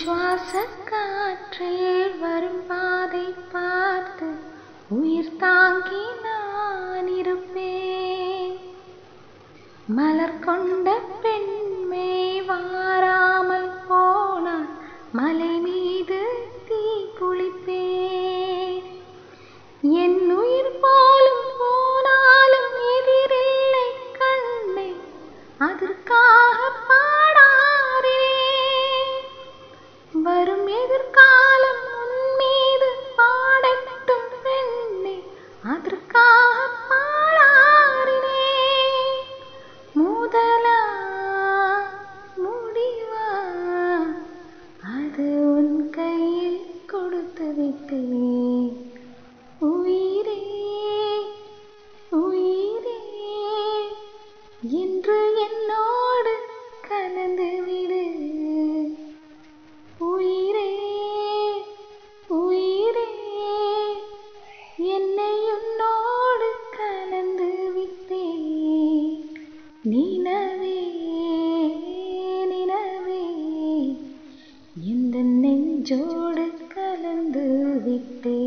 சுவாச காற்றில் வரும் பாதை பார்த்து உயிர் தாங்கி நான் இருப்பேன் மலர் கொண்ட பெண்மை வாராமல் போனால் மலை மீது தீ குளிப்பேன் என் உயிர் போலும் போனாலும் எதிரில்லை கண்ணை அதற்காக பாடாதே வரும் எதிர்காலம் உன் மீது பாடட்டும் பெண்ணே அதற்காக பாடாறினே முதலா முடிவா அது உன் கையில் கொடுத்து விட்டேன் உயிரே உயிரே இன்று என்னோடு கலந்து விடு உயிரே உயிரே என்னை உன்னோடு கலந்து விட்டேன் நினவே நினவே இந்த நெஞ்சோடு கலந்து விட்டேன்